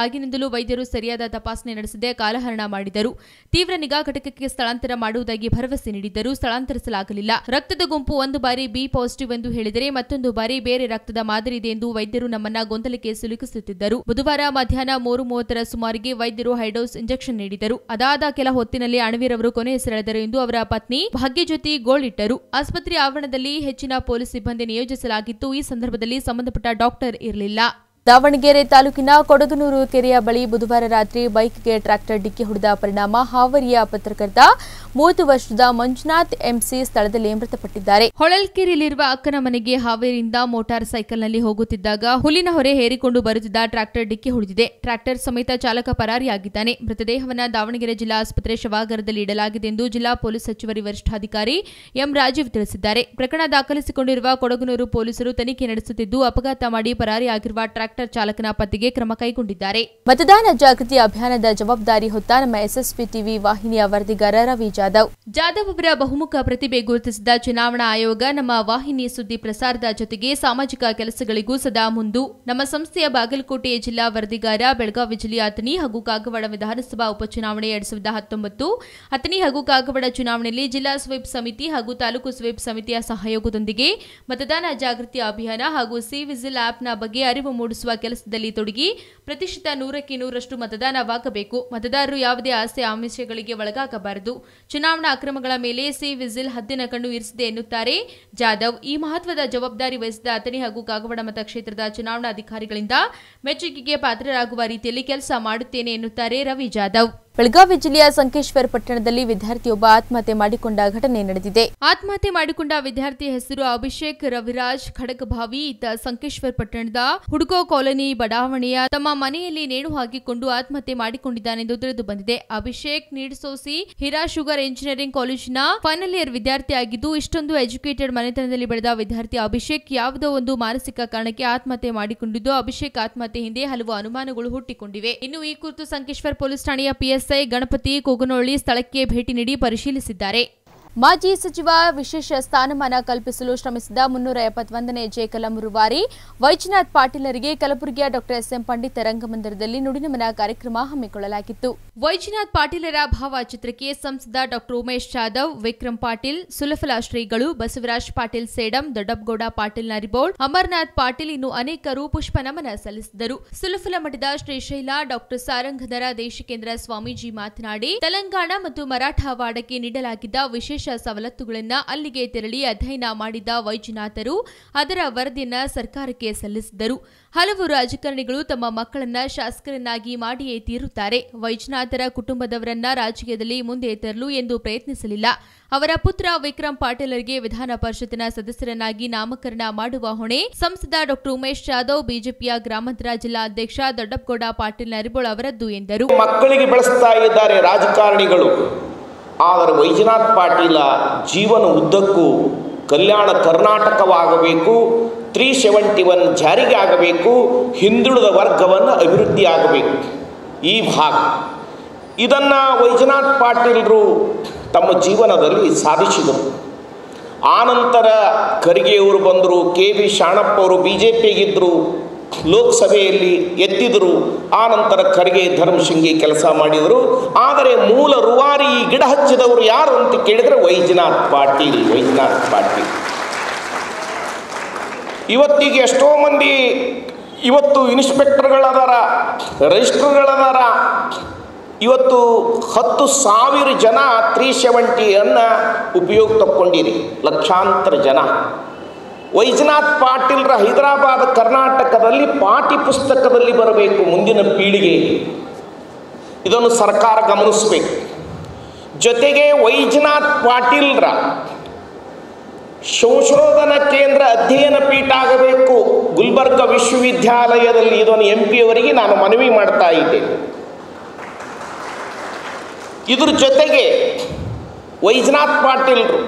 ಆಗಿನಿಂದಲೂ ವೈದ್ಯರು ಸರಿಯಾದ ತಪಾಸಣೆ ನಡೆಸದೆ ಕಾಲಹರಣ ಮಾಡಿದರು ತೀವ್ರ ನಿಗಾ ಘಟಕಕ್ಕೆ ಸ್ಥಳಾಂತರ ಮಾಡುವುದಾಗಿ ಭರವಸೆ ನೀಡಿದ್ದರೂ ಸ್ಥಳಾಂತರಿಸಲಾಗಲಿಲ್ಲ ರಕ್ತದ ಗುಂಪು ಒಂದು ಬಾರಿ ಬಿ ಪಾಸಿಟಿವ್ ಎಂದು ಹೇಳಿದರೆ ಮತ್ತೊಂದು ಬಾರಿ ಬೇರೆ ರಕ್ತದ ಮಾದರಿ ಇದೆ ಎಂದು ವೈದ್ಯರು ನಮ್ಮನ್ನ ಗೊಂದಲಕ್ಕೆ ಸಿಲುಕಿಸುತ್ತಿದ್ದರು ಬುಧವಾರ ಮಧ್ಯಾಹ್ನ ಮೂರು ಮೂವತ್ತರ ಸುಮಾರಿಗೆ ವೈದ್ಯರು ಹೈಡೋಸ್ ಇಂಜೆಕ್ಷನ್ ನೀಡಿದರು ಅದಾದ ಕೆಲ ಹೊತ್ತಿನಲ್ಲಿ ಅಣವೀರವರು ಕೊನೆಯುಸಿರೆಳೆದರು ಎಂದು ಅವರ ಪತ್ನಿ ಭಾಗ್ಯಜ್ಯೋತಿ ಗೋಳಿಟ್ಟರು ಆಸ್ಪತ್ರೆ ಆವರಣದಲ್ಲಿ ಹೆಚ್ಚಿನ ಪೊಲೀಸ್ ಸಿಬ್ಬಂದಿ ನಿಯೋಜಿಸಲಾಗಿತ್ತು ಈ ಸಂದರ್ಭದಲ್ಲಿ ಸಂಬಂಧಪಟ್ಟ ಡಾಕ್ಟರ್ ಇರಲಿಲ್ಲ ದಾವಣಗೆರೆ ತಾಲೂಕಿನ ಕೊಡಗನೂರು ಕೆರೆಯ ಬಳಿ ಬುಧವಾರ ರಾತ್ರಿ ಬೈಕ್ಗೆ ಟ್ರ್ಯಾಕ್ಟರ್ ಡಿಕ್ಕಿ ಹೊಡೆದ ಪರಿಣಾಮ ಹಾವರಿಯ ಪತ್ರಕರ್ತ ಮೂವತ್ತು ವರ್ಷದ ಮಂಜುನಾಥ್ ಎಂಸಿ ಸ್ಥಳದಲ್ಲಿ ಮೃತಪಟ್ಟಿದ್ದಾರೆ ಹೊಳಲ್ಕೆರೆಯಲ್ಲಿರುವ ಅಕ್ಕನ ಮನೆಗೆ ಹಾವೇರಿಯಿಂದ ಮೋಟಾರ್ ಸೈಕಲ್ನಲ್ಲಿ ಹೋಗುತ್ತಿದ್ದಾಗ ಹುಲಿನ ಹೊರೆ ಹೇರಿಕೊಂಡು ಬರುತ್ತಿದ್ದ ಟ್ರ್ಯಾಕ್ಟರ್ ಡಿಕ್ಕಿ ಹೊಡೆದಿದೆ ಟ್ರ್ಯಾಕ್ಟರ್ ಸಮೇತ ಚಾಲಕ ಪರಾರಿಯಾಗಿದ್ದಾನೆ ಮೃತದೇಹವನ್ನು ದಾವಣಗೆರೆ ಜಿಲ್ಲಾ ಆಸ್ಪತ್ರೆ ಶವಾಗಾರದಲ್ಲಿ ಇಡಲಾಗಿದೆ ಎಂದು ಜಿಲ್ಲಾ ಪೊಲೀಸ್ ಹೆಚ್ಚುವರಿ ವರಿಷ್ಠಾಧಿಕಾರಿ ಎಂ ರಾಜೀವ್ ತಿಳಿಸಿದ್ದಾರೆ ಪ್ರಕರಣ ದಾಖಲಿಸಿಕೊಂಡಿರುವ ಕೊಡಗನೂರು ಪೊಲೀಸರು ತನಿಖೆ ನಡೆಸುತ್ತಿದ್ದು ಅಪಘಾತ ಮಾಡಿ ಪರಾರಿಯಾಗಿರುವ ಟ್ರ್ಯಾಕ್ಟರ್ ಚಾಲಕನ ಪತ್ತೆಗೆ ಕ್ರಮ ಕೈಗೊಂಡಿದ್ದಾರೆ ಮತದಾನ ಜಾಗೃತಿ ಅಭಿಯಾನದ ಜವಾಬ್ದಾರಿ ಹೊತ್ತ ನಮ್ಮ ಎಸ್ಎಸ್ಪಿ ಟಿವಿ ವಾಹಿನಿಯ ವರದಿಗಾರ ರವಿ ಜಾಧವ್ ಜಾಧವ್ ಅವರ ಬಹುಮುಖ ಪ್ರತಿಭೆ ಗುರುತಿಸಿದ ಚುನಾವಣಾ ಆಯೋಗ ನಮ್ಮ ವಾಹಿನಿ ಸುದ್ದಿ ಪ್ರಸಾರದ ಜೊತೆಗೆ ಸಾಮಾಜಿಕ ಕೆಲಸಗಳಿಗೂ ಸದಾ ಮುಂದು ನಮ್ಮ ಸಂಸ್ಥೆಯ ಬಾಗಲಕೋಟೆ ಜಿಲ್ಲಾ ವರದಿಗಾರ ಬೆಳಗಾವಿ ಜಿಲ್ಲೆಯ ಅಥಣಿ ಹಾಗೂ ಕಾಗವಾಡ ವಿಧಾನಸಭಾ ಉಪಚುನಾವಣೆ ಎರಡ್ ಸಾವಿರದ ಹತ್ತೊಂಬತ್ತು ಅಥಣಿ ಹಾಗೂ ಕಾಗವಾಡ ಚುನಾವಣೆಯಲ್ಲಿ ಜಿಲ್ಲಾ ಸ್ವೀಪ್ ಸಮಿತಿ ಹಾಗೂ ತಾಲೂಕು ಸ್ವೀಪ್ ಸಮಿತಿಯ ಸಹಯೋಗದೊಂದಿಗೆ ಮತದಾನ ಜಾಗೃತಿ ಅಭಿಯಾನ ಹಾಗೂ ಸಿ ವಿಜಿಲ್ ಆಪ್ನ ಬಗ್ಗೆ ಅರಿವು ಮೂಡಿಸುವ ಕೆಲಸದಲ್ಲಿ ತೊಡಗಿ ಪ್ರತಿಶತ ನೂರಕ್ಕೆ ನೂರಷ್ಟು ಮತದಾನವಾಗಬೇಕು ಮತದಾರರು ಯಾವುದೇ ಆಸೆ ಆಮಿಷಗಳಿಗೆ ಒಳಗಾಗಬಾರದು ಚುನಾವಣಾ ಅಕ್ರಮಗಳ ಮೇಲೆ ಸಿ ವಿಜಿಲ್ ಹದ್ದಿನ ಕಣ್ಣು ಇರಿಸಿದೆ ಎನ್ನುತ್ತಾರೆ ಜಾಧವ್ ಈ ಮಹತ್ವದ ಜವಾಬ್ದಾರಿ ವಹಿಸಿದ ಅಥಣಿ ಹಾಗೂ ಕಾಗವಾಡ ಮತಕ್ಷೇತ್ರದ ಚುನಾವಣಾಧಿಕಾರಿಗಳಿಂದ ಮೆಚ್ಚುಗೆಗೆ ಪಾತ್ರರಾಗುವ ರೀತಿಯಲ್ಲಿ ಕೆಲಸ ಮಾಡುತ್ತೇನೆ ಎನ್ನುತ್ತಾರೆ ರವಿ ಜಾಧವ್ ಬೆಳಗಾವಿ ಜಿಲ್ಲೆಯ ಸಂಕೇಶ್ವರ ಪಟ್ಟಣದಲ್ಲಿ ವಿದ್ಯಾರ್ಥಿಯೊಬ್ಬ ಆತ್ಮಹತ್ಯೆ ಮಾಡಿಕೊಂಡ ಘಟನೆ ನಡೆದಿದೆ ಆತ್ಮಹತ್ಯೆ ಮಾಡಿಕೊಂಡ ವಿದ್ಯಾರ್ಥಿ ಹೆಸರು ಅಭಿಷೇಕ್ ರವಿರಾಜ್ ಖಡಗಭಾವಿ ಈತ ಸಂಕೇಶ್ವರ ಪಟ್ಟಣದ ಹುಡುಗೋ ಕಾಲೋನಿ ಬಡಾವಣೆಯ ತಮ್ಮ ಮನೆಯಲ್ಲಿ ನೇಣು ಹಾಕಿಕೊಂಡು ಆತ್ಮಹತ್ಯೆ ಮಾಡಿಕೊಂಡಿದ್ದಾನೆಂದು ತಿಳಿದು ಬಂದಿದೆ ಅಭಿಷೇಕ್ ನೀಡ್ಸೋಸಿ ಹಿರಾ ಶುಗರ್ ಇಂಜಿನಿಯರಿಂಗ್ ಕಾಲೇಜಿನ ಫೈನಲ್ ಇಯರ್ ವಿದ್ಯಾರ್ಥಿಯಾಗಿದ್ದು ಇಷ್ಟೊಂದು ಎಜುಕೇಟೆಡ್ ಮನೆತನದಲ್ಲಿ ಬೆಳೆದ ವಿದ್ಯಾರ್ಥಿ ಅಭಿಷೇಕ್ ಯಾವುದೋ ಒಂದು ಮಾನಸಿಕ ಕಾರಣಕ್ಕೆ ಆತ್ಮಹತ್ಯೆ ಮಾಡಿಕೊಂಡಿದ್ದು ಅಭಿಷೇಕ್ ಆತ್ಮಹತ್ಯೆ ಹಿಂದೆ ಹಲವು ಅನುಮಾನಗಳು ಹುಟ್ಟಿಕೊಂಡಿವೆ ಇನ್ನು ಈ ಕುರಿತು ಸಂಕೇಶ್ವರ್ ಪೊಲೀಸ್ ಠಾಣೆಯ ಪಿಎಸ್ಐ ಗಣಪತಿ ಕೋಗನೊಳ್ಳಿ ಸ್ಥಳಕ್ಕೆ ಭೇಟಿ ನೀಡಿ ಪರಿಶೀಲಿಸಿದ್ದಾರೆ ಮಾಜಿ ಸಚಿವ ವಿಶೇಷ ಸ್ಥಾನಮಾನ ಕಲ್ಪಿಸಲು ಶ್ರಮಿಸಿದ ಮುನ್ನೂರ ಎಪ್ಪತ್ತೊಂದನೇ ಜೆ ಕಲಮುರುವಾರಿ ವೈಜನಾಥ್ ಪಾಟೀಲರಿಗೆ ಕಲಬುರಗಿಯ ಡಾಕ್ಟರ್ ಎಸ್ಎಂ ಪಂಡಿತ್ ರಂಗಮಂದಿರದಲ್ಲಿ ನುಡಿನಮನ ಕಾರ್ಯಕ್ರಮ ಹಮ್ಮಿಕೊಳ್ಳಲಾಗಿತ್ತು ವೈಜನಾಥ್ ಪಾಟೀಲರ ಭಾವಚಿತ್ರಕ್ಕೆ ಸಂಸದ ಡಾಕ್ಟರ್ ಉಮೇಶ್ ಜಾಧವ್ ವಿಕ್ರಮ್ ಪಾಟೀಲ್ ಸುಲಫಲ ಶ್ರೀಗಳು ಬಸವರಾಜ್ ಪಾಟೀಲ್ ಸೇಡಂ ದೊಡ್ಡಪ್ಪಗೌಡ ಪಾಟೀಲ್ ನರಿಬೋಳ್ ಅಮರ್ನಾಥ್ ಪಾಟೀಲ್ ಇನ್ನು ಅನೇಕರು ಪುಷ್ಪ ನಮನ ಸಲ್ಲಿಸಿದರು ಸುಲಫಲ ಮಠದ ಶ್ರೀಶೈಲ ಡಾಕ್ಟರ್ ಸಾರಂಗಧರ ದೇಶಿಕೇಂದ್ರ ಸ್ವಾಮೀಜಿ ಮಾತನಾಡಿ ತೆಲಂಗಾಣ ಮತ್ತು ಮರಾಠವಾಡಕ್ಕೆ ನೀಡಲಾಗಿದ್ದ ವಿಶೇಷ ಸವಲತ್ತುಗಳನ್ನ ಅಲ್ಲಿಗೆ ತೆರಳಿ ಅಧ್ಯಯನ ಮಾಡಿದ ವೈದ್ಯನಾಥರು ಅದರ ವರದಿಯನ್ನ ಸರ್ಕಾರಕ್ಕೆ ಸಲ್ಲಿಸಿದರು ಹಲವು ರಾಜಕಾರಣಿಗಳು ತಮ್ಮ ಮಕ್ಕಳನ್ನ ಶಾಸಕರನ್ನಾಗಿ ಮಾಡಿಯೇ ತೀರುತ್ತಾರೆ ವೈದ್ಯನಾಥರ ಕುಟುಂಬದವರನ್ನ ರಾಜಕೀಯದಲ್ಲಿ ಮುಂದೆ ತರಲು ಎಂದು ಪ್ರಯತ್ನಿಸಲಿಲ್ಲ ಅವರ ಪುತ್ರ ವಿಕ್ರಮ್ ಪಾಟೀಲರಿಗೆ ವಿಧಾನ ಪರಿಷತ್ತಿನ ಸದಸ್ಯರನ್ನಾಗಿ ನಾಮಕರಣ ಮಾಡುವ ಹೊಣೆ ಸಂಸದ ಡಾಕ್ಟರ್ ಉಮೇಶ್ ಜಾಧವ್ ಬಿಜೆಪಿಯ ಗ್ರಾಮಾಂತರ ಜಿಲ್ಲಾ ಅಧ್ಯಕ್ಷ ದೊಡ್ಡಪ್ಪಗೌಡ ಪಾಟೀಲ್ ನರಿಬೋಳ್ ಅವರದ್ದು ಎಂದರು ಮಕ್ಕಳಿಗೆ ಬೆಳೆಸ್ತಾ ಇದ್ದಾರೆ ರಾಜಕಾರಣಿಗಳು ಆದರೆ ವೈಜನಾಥ್ ಪಾಟೀಲ ಜೀವನ ಉದ್ದಕ್ಕೂ ಕಲ್ಯಾಣ ಕರ್ನಾಟಕವಾಗಬೇಕು ತ್ರೀ ಸೆವೆಂಟಿ ಒನ್ ಜಾರಿಗೆ ಆಗಬೇಕು ಹಿಂದುಳಿದ ವರ್ಗವನ್ನು ಅಭಿವೃದ್ಧಿ ಆಗಬೇಕು ಈ ಭಾಗ ಇದನ್ನು ವೈಜನಾಥ್ ಪಾಟೀಲರು ತಮ್ಮ ಜೀವನದಲ್ಲಿ ಸಾಧಿಸಿದರು ಆನಂತರ ಖರ್ಗೆಯವರು ಬಂದರು ಕೆ ವಿ ಶಾಣಪ್ಪ ಅವರು ಬಿ ಜೆ ಪಿಗಿದ್ದರು ಲೋಕಸಭೆಯಲ್ಲಿ ಎತ್ತಿದರು ಆನಂತರ ಖರ್ಗೆ ಧರ್ಮಶಿಂಗಿ ಕೆಲಸ ಮಾಡಿದರು ಆದರೆ ಮೂಲ ರುವಾರಿ ಈ ಗಿಡ ಹಚ್ಚಿದವರು ಯಾರು ಅಂತ ಕೇಳಿದರೆ ವೈಜನಾಥ್ ಪಾಟೀಲ್ ವೈಜನಾಥ್ ಪಾಟೀಲ್ ಇವತ್ತಿಗೆ ಎಷ್ಟೋ ಮಂದಿ ಇವತ್ತು ಇನ್ಸ್ಪೆಕ್ಟರ್ಗಳದಾರ ರಿಜಿಸ್ಟರ್ಗಳದಾರ ಇವತ್ತು ಹತ್ತು ಸಾವಿರ ಜನ ತ್ರೀ ಸೆವೆಂಟಿಯನ್ನು ಉಪಯೋಗ ತಕ್ಕೊಂಡಿರಿ ಲಕ್ಷಾಂತರ ಜನ ವೈಜನಾಥ್ ಪಾಟೀಲ್ರ ಹೈದರಾಬಾದ್ ಕರ್ನಾಟಕದಲ್ಲಿ ಪಾಠ್ಯ ಪುಸ್ತಕದಲ್ಲಿ ಬರಬೇಕು ಮುಂದಿನ ಪೀಳಿಗೆ ಇದನ್ನು ಸರ್ಕಾರ ಗಮನಿಸಬೇಕು ಜೊತೆಗೆ ವೈಜನಾಥ್ ಪಾಟೀಲ್ರ ಸಂಶೋಧನಾ ಕೇಂದ್ರ ಅಧ್ಯಯನ ಪೀಠ ಆಗಬೇಕು ಗುಲ್ಬರ್ಗ ವಿಶ್ವವಿದ್ಯಾಲಯದಲ್ಲಿ ಇದನ್ನು ಎಂ ಪಿಯವರಿಗೆ ನಾನು ಮನವಿ ಮಾಡ್ತಾ ಇದ್ದೇನೆ ಇದ್ರ ಜೊತೆಗೆ ವೈಜನಾಥ್ ಪಾಟೀಲ್ರು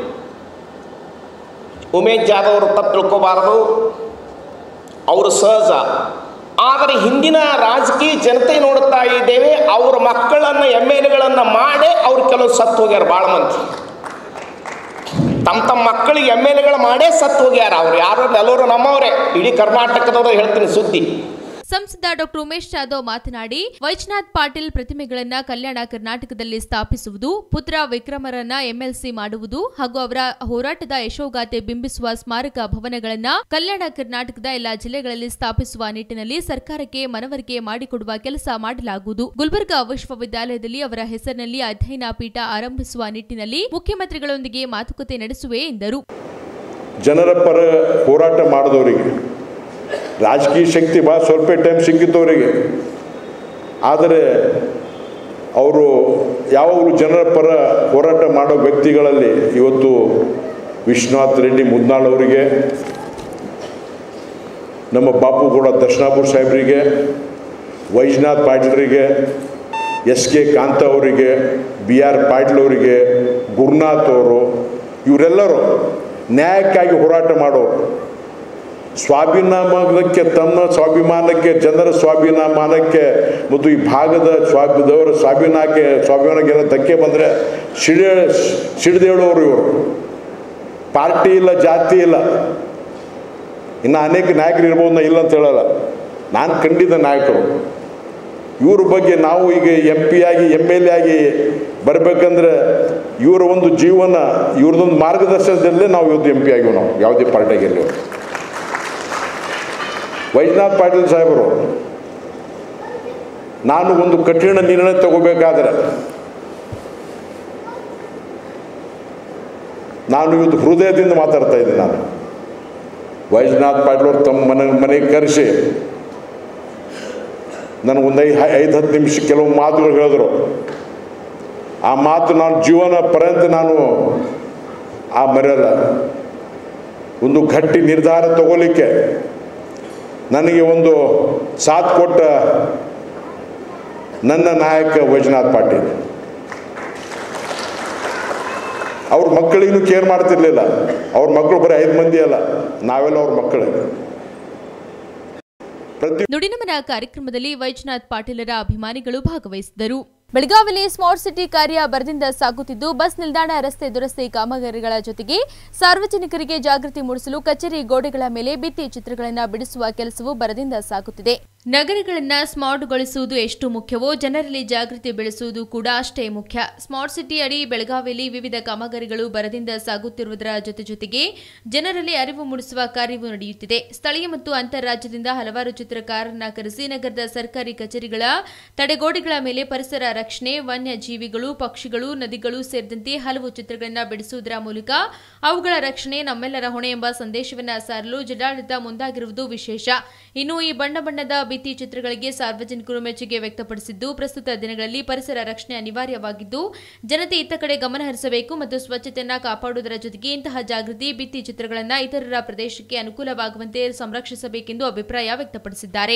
ಉಮೇಶ್ ಜಾಧವ್ ಅವರು ತಪ್ಪು ತಿಳ್ಕೋಬಾರದು ಅವರು ಸಹಜ ಆದರೆ ಹಿಂದಿನ ರಾಜಕೀಯ ಜನತೆ ನೋಡ್ತಾ ಇದ್ದೇವೆ ಅವ್ರ ಮಕ್ಕಳನ್ನು ಎಮ್ ಎಲ್ ಎಗಳನ್ನು ಮಾಡೇ ಅವ್ರು ಕೆಲವು ಸತ್ತು ಹೋಗ್ಯಾರ ಭಾಳ ಮಂದಿ ತಮ್ಮ ತಮ್ಮ ಮಕ್ಕಳಿಗೆ ಎಮ್ ಎಲ್ ಎಗಳು ಮಾಡೇ ಸತ್ತು ಹೋಗ್ಯಾರ ಅವ್ರು ಯಾರು ಎಲ್ಲರೂ ನಮ್ಮವರೇ ಇಡೀ ಕರ್ನಾಟಕದವ್ರು ಹೇಳ್ತೀನಿ ಸುದ್ದಿ ಸಂಸದ ಡಾಕ್ಟರ್ ಉಮೇಶ್ ಜಾಧವ್ ಮಾತನಾಡಿ ವೈಜ್ನಾಥ್ ಪಾಟೀಲ್ ಪ್ರತಿಮೆಗಳನ್ನ ಕಲ್ಯಾಣ ಕರ್ನಾಟಕದಲ್ಲಿ ಸ್ಥಾಪಿಸುವುದು ಪುತ್ರ ವಿಕ್ರಮರನ್ನ ಎಂಎಲ್ಸಿ ಮಾಡುವುದು ಹಾಗೂ ಅವರ ಹೋರಾಟದ ಯಶೋಗಾಥೆ ಬಿಂಬಿಸುವ ಸ್ಮಾರಕ ಭವನಗಳನ್ನ ಕಲ್ಯಾಣ ಕರ್ನಾಟಕದ ಎಲ್ಲಾ ಜಿಲ್ಲೆಗಳಲ್ಲಿ ಸ್ಥಾಪಿಸುವ ನಿಟ್ಟಿನಲ್ಲಿ ಸರ್ಕಾರಕ್ಕೆ ಮನವರಿಕೆ ಮಾಡಿಕೊಡುವ ಕೆಲಸ ಮಾಡಲಾಗುವುದು ಗುಲ್ಬರ್ಗಾ ವಿಶ್ವವಿದ್ಯಾಲಯದಲ್ಲಿ ಅವರ ಹೆಸರಿನಲ್ಲಿ ಅಧ್ಯಯನ ಪೀಠ ಆರಂಭಿಸುವ ನಿಟ್ಟಿನಲ್ಲಿ ಮುಖ್ಯಮಂತ್ರಿಗಳೊಂದಿಗೆ ಮಾತುಕತೆ ನಡೆಸುವೆ ಎಂದರು ಜನರ ಪರ ಹೋರಾಟ ಮಾಡಿದವರಿಗೆ ರಾಜಕೀಯ ಶಕ್ತಿ ಭಾಳ ಸ್ವಲ್ಪ ಟೈಮ್ ಸಿಕ್ಕಿದ್ದವರಿಗೆ ಆದರೆ ಅವರು ಯಾವಾಗಲೂ ಜನರ ಪರ ಹೋರಾಟ ಮಾಡೋ ವ್ಯಕ್ತಿಗಳಲ್ಲಿ ಇವತ್ತು ವಿಶ್ವನಾಥ್ ರೆಡ್ಡಿ ಮುದ್ನಾಳ್ ಅವರಿಗೆ ನಮ್ಮ ಬಾಪುಗೌಡ ದರ್ಶನಾಪುರ ಸಾಹೇಬರಿಗೆ ವೈಜ್ನಾಥ್ ಪಾಟೀಲ್ರಿಗೆ ಎಸ್ ಕೆ ಕಾಂತ ಅವರಿಗೆ ಬಿ ಆರ್ ಪಾಟೀಲ್ ಅವರಿಗೆ ಗುರುನಾಥ್ ಅವರು ಇವರೆಲ್ಲರೂ ನ್ಯಾಯಕ್ಕಾಗಿ ಹೋರಾಟ ಮಾಡೋರು ಸ್ವಾಭಿಮಾನಕ್ಕೆ ತಮ್ಮ ಸ್ವಾಭಿಮಾನಕ್ಕೆ ಜನರ ಸ್ವಾಭಿಮಾನಕ್ಕೆ ಮತ್ತು ಈ ಭಾಗದ ಸ್ವಾಭಿದವರ ಸ್ವಾಭಿಮಾನಕ್ಕೆ ಸ್ವಾಭಿಮಾನಕ್ಕೆ ಏನೋ ಧಕ್ಕೆ ಬಂದರೆ ಸಿಡಿ ಸಿಡಿದೇಳೋರು ಇವರು ಪಾರ್ಟಿ ಇಲ್ಲ ಜಾತಿ ಇಲ್ಲ ಇನ್ನು ಅನೇಕ ನಾಯಕರು ಇರ್ಬೋದು ನಾ ಇಲ್ಲ ಅಂತ ಹೇಳಲ್ಲ ನಾನು ಕಂಡಿದ್ದ ನಾಯಕರು ಇವ್ರ ಬಗ್ಗೆ ನಾವು ಈಗ ಎಂ ಪಿ ಆಗಿ ಎಮ್ ಎಲ್ ಎ ಆಗಿ ಬರಬೇಕಂದ್ರೆ ಇವರ ಒಂದು ಜೀವನ ಇವ್ರದೊಂದು ಮಾರ್ಗದರ್ಶನದಲ್ಲೇ ನಾವು ಇವತ್ತು ಎಂ ಪಿ ಆಗಿವಿ ನಾವು ಯಾವುದೇ ಪಾರ್ಟಿಯಾಗಿರಲಿ ವೈಜ್ನಾಥ್ ಪಾಟೀಲ್ ಸಾಹೇಬರು ನಾನು ಒಂದು ಕಠಿಣ ನಿರ್ಣಯ ತಗೋಬೇಕಾದ್ರೆ ನಾನು ಇವತ್ತು ಹೃದಯದಿಂದ ಮಾತಾಡ್ತಾ ಇದ್ದೀನಿ ನಾನು ವೈಜ್ನಾಥ್ ಪಾಟೀಲ್ ಅವರು ತಮ್ಮ ಮನೆ ಮನೆಗೆ ಕರೆಸಿ ನನಗೊಂದು ಐದು ಐದು ಹತ್ತು ನಿಮಿಷ ಕೆಲವು ಮಾತುಗಳು ಹೇಳಿದ್ರು ಆ ಮಾತು ನಾನು ಜೀವನ ಪರ್ಯಂತ ನಾನು ಆ ಮರೆಯಲ್ಲ ಒಂದು ಗಟ್ಟಿ ನಿರ್ಧಾರ ತಗೋಲಿಕ್ಕೆ ನನಗೆ ಒಂದು ಸಾಥ್ ಕೊಟ್ಟ ನನ್ನ ನಾಯಕ ವೈಜನಾಥ್ ಪಾಟೀಲ್ ಅವ್ರ ಮಕ್ಕಳಿಗೂ ಕೇರ್ ಮಾಡ್ತಿರ್ಲಿಲ್ಲ ಅವ್ರ ಮಕ್ಕಳು ಬರೀ ಐದು ಮಂದಿ ಅಲ್ಲ ನಾವೆಲ್ಲ ಅವ್ರ ಮಕ್ಕಳು ಪ್ರತಿ ನುಡಿನಮನ ಕಾರ್ಯಕ್ರಮದಲ್ಲಿ ವೈಜನಾಥ್ ಪಾಟೀಲರ ಅಭಿಮಾನಿಗಳು ಭಾಗವಹಿಸಿದರು ಬೆಳಗಾವಿಯಲ್ಲಿ ಸ್ಮಾರ್ಟ್ ಸಿಟಿ ಕಾರ್ಯ ಬರದಿಂದ ಸಾಗುತ್ತಿದ್ದು ಬಸ್ ನಿಲ್ದಾಣ ರಸ್ತೆ ದುರಸ್ತಿ ಕಾಮಗಾರಿಗಳ ಜೊತೆಗೆ ಸಾರ್ವಜನಿಕರಿಗೆ ಜಾಗೃತಿ ಮೂಡಿಸಲು ಕಚೇರಿ ಗೋಡೆಗಳ ಮೇಲೆ ಭಿತ್ತಿ ಚಿತ್ರಗಳನ್ನು ಬಿಡಿಸುವ ಕೆಲಸವು ಬರದಿಂದ ಸಾಗುತ್ತಿದೆ ನಗರಗಳನ್ನ ಸ್ಮಾರ್ಟ್ಗೊಳಿಸುವುದು ಎಷ್ಟು ಮುಖ್ಯವೋ ಜನರಲ್ಲಿ ಜಾಗೃತಿ ಬೆಳೆಸುವುದು ಕೂಡ ಅಷ್ಟೇ ಮುಖ್ಯ ಸ್ಮಾರ್ಟ್ ಸಿಟಿ ಅಡಿ ಬೆಳಗಾವಿಯಲ್ಲಿ ವಿವಿಧ ಕಾಮಗಾರಿಗಳು ಬರದಿಂದ ಸಾಗುತ್ತಿರುವುದರ ಜೊತೆ ಜೊತೆಗೆ ಜನರಲ್ಲಿ ಅರಿವು ಮೂಡಿಸುವ ಕಾರ್ಯವೂ ನಡೆಯುತ್ತಿದೆ ಸ್ಥಳೀಯ ಮತ್ತು ಅಂತಾರಾಜ್ಯದಿಂದ ಹಲವಾರು ಚಿತ್ರಕಾರರನ್ನ ಕರೆಸಿ ನಗರದ ಸರ್ಕಾರಿ ಕಚೇರಿಗಳ ತಡೆಗೋಡೆಗಳ ಮೇಲೆ ಪರಿಸರ ರಕ್ಷಣೆ ವನ್ಯಜೀವಿಗಳು ಪಕ್ಷಿಗಳು ನದಿಗಳು ಸೇರಿದಂತೆ ಹಲವು ಚಿತ್ರಗಳನ್ನು ಬಿಡಿಸುವುದರ ಮೂಲಕ ಅವುಗಳ ರಕ್ಷಣೆ ನಮ್ಮೆಲ್ಲರ ಹೊಣೆ ಎಂಬ ಸಂದೇಶವನ್ನ ಸಾರಲು ಜಿಲ್ಲಾಡಳಿತ ಮುಂದಾಗಿರುವುದು ವಿಶೇಷ ಇನ್ನು ಈ ಬಣ್ಣ ಬಣ್ಣದ ಭಿತ್ತಿ ಚಿತ್ರಗಳಿಗೆ ಸಾರ್ವಜನಿಕರು ಮೆಚ್ಚುಗೆ ವ್ಯಕ್ತಪಡಿಸಿದ್ದು ಪ್ರಸ್ತುತ ದಿನಗಳಲ್ಲಿ ಪರಿಸರ ರಕ್ಷಣೆ ಅನಿವಾರ್ಯವಾಗಿದ್ದು ಜನತೆ ಇತ್ತ ಕಡೆ ಗಮನ ಹರಿಸಬೇಕು ಮತ್ತು ಸ್ವಚ್ಛತೆಯನ್ನ ಕಾಪಾಡುವುದರ ಜೊತೆಗೆ ಇಂತಹ ಜಾಗೃತಿ ಭಿತ್ತಿ ಚಿತ್ರಗಳನ್ನು ಇತರರ ಪ್ರದೇಶಕ್ಕೆ ಅನುಕೂಲವಾಗುವಂತೆ ಸಂರಕ್ಷಿಸಬೇಕೆಂದು ಅಭಿಪ್ರಾಯ ವ್ಯಕ್ತಪಡಿಸಿದ್ದಾರೆ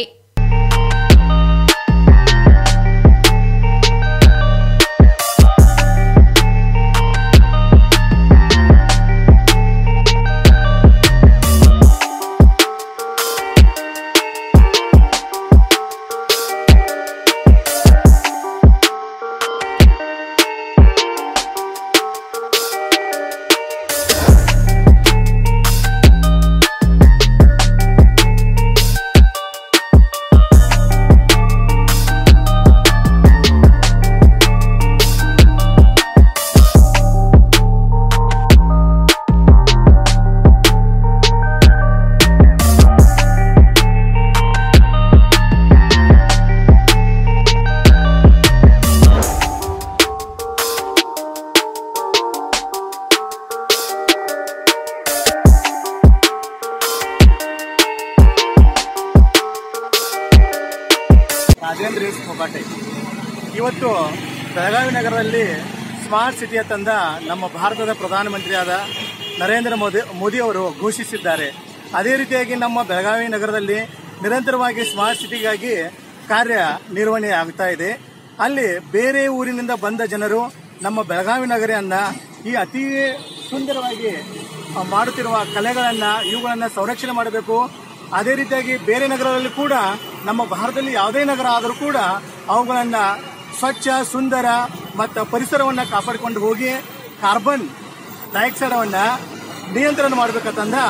ರಾಜೇಂದ್ರ ಎಸ್ ಕೊಕಾಟೆ ಇವತ್ತು ಬೆಳಗಾವಿ ನಗರದಲ್ಲಿ ಸ್ಮಾರ್ಟ್ ಸಿಟಿಯ ತಂದ ನಮ್ಮ ಭಾರತದ ಪ್ರಧಾನಮಂತ್ರಿಯಾದ ನರೇಂದ್ರ ಮೋದಿ ಮೋದಿ ಅವರು ಘೋಷಿಸಿದ್ದಾರೆ ಅದೇ ರೀತಿಯಾಗಿ ನಮ್ಮ ಬೆಳಗಾವಿ ನಗರದಲ್ಲಿ ನಿರಂತರವಾಗಿ ಸ್ಮಾರ್ಟ್ ಸಿಟಿಗಾಗಿ ಕಾರ್ಯ ನಿರ್ವಹಣೆ ಆಗ್ತಾ ಇದೆ ಅಲ್ಲಿ ಬೇರೆ ಊರಿನಿಂದ ಬಂದ ಜನರು ನಮ್ಮ ಬೆಳಗಾವಿ ನಗರಿಯನ್ನ ಈ ಅತಿ ಸುಂದರವಾಗಿ ಆ, ಮಾಡುತ್ತಿರುವ ಕಲೆಗಳನ್ನ ಇವುಗಳನ್ನ ಸಂರಕ್ಷಣೆ ಮಾಡಬೇಕು ಅದೇ ರೀತಿಯಾಗಿ ಬೇರೆ ನಗರದಲ್ಲಿ ಕೂಡ ನಮ್ಮ ಭಾರತದಲ್ಲಿ ಯಾವುದೇ ನಗರ ಆದರೂ ಕೂಡ ಅವುಗಳನ್ನ ಸ್ವಚ್ಛ ಸುಂದರ ಮತ್ತು ಪರಿಸರವನ್ನ ಕಾಪಾಡಿಕೊಂಡು ಹೋಗಿ ಕಾರ್ಬನ್ ಡೈಆಕ್ಸೈಡ್ ಅವನ್ನ ನಿಯಂತ್ರಣ ಮಾಡಬೇಕಂತಂದ